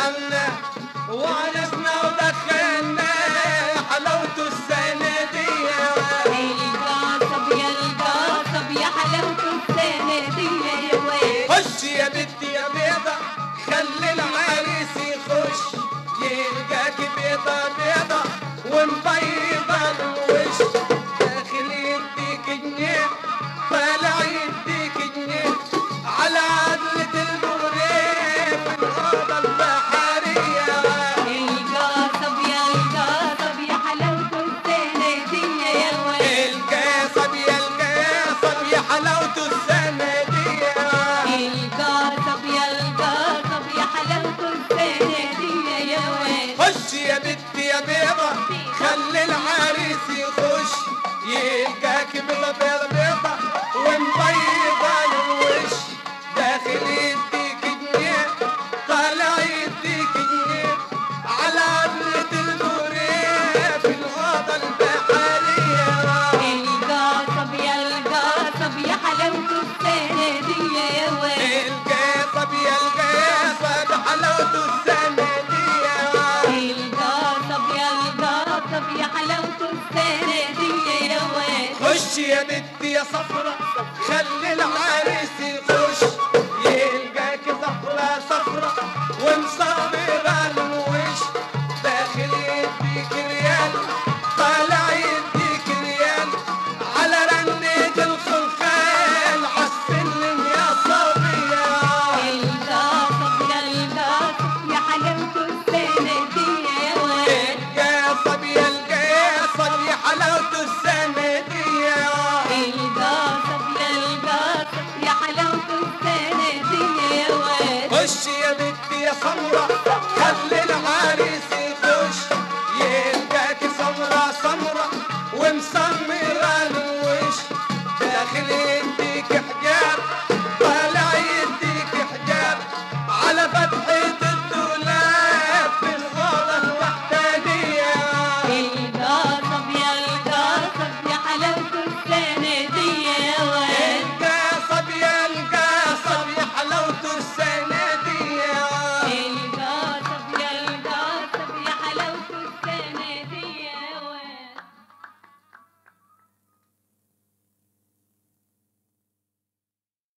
عنا وعرفنا ودخلنا حلاوته السنة دي القاصب يا القاصب يا حلاوته السنة دي يا واد خش يا بنتي يا بيضة خلي العريس يخش يلقاك بيضة بيضة ومبيضة الوش داخل يديك جنيه طالع يديك جنيه على عدلة المغرب الأوضة البحرية القاصب يا القاصب يا حلاوته السنة دي يا واد القاصب يا القاصب يا حلاوته السنة دي القاصب يا القاصب يا حلاوته السنة دي يا واد خش يا بنتي يا بيضة خلي العريس يخش يلقاك بيضة بيضة بيضة ومبيضة الوش داخل يديك جنيه طالع يديك جنيه على عدلة المغرب في الأوضة البحرية القاصب يا القاصب يا حلاوته السنة دي يا واد القاصب يا القاصب حلاوته السنة دي القاصب يا القاصب يا حلاوته السنة دي يا واد خش يا بنتي يا صفرة خلي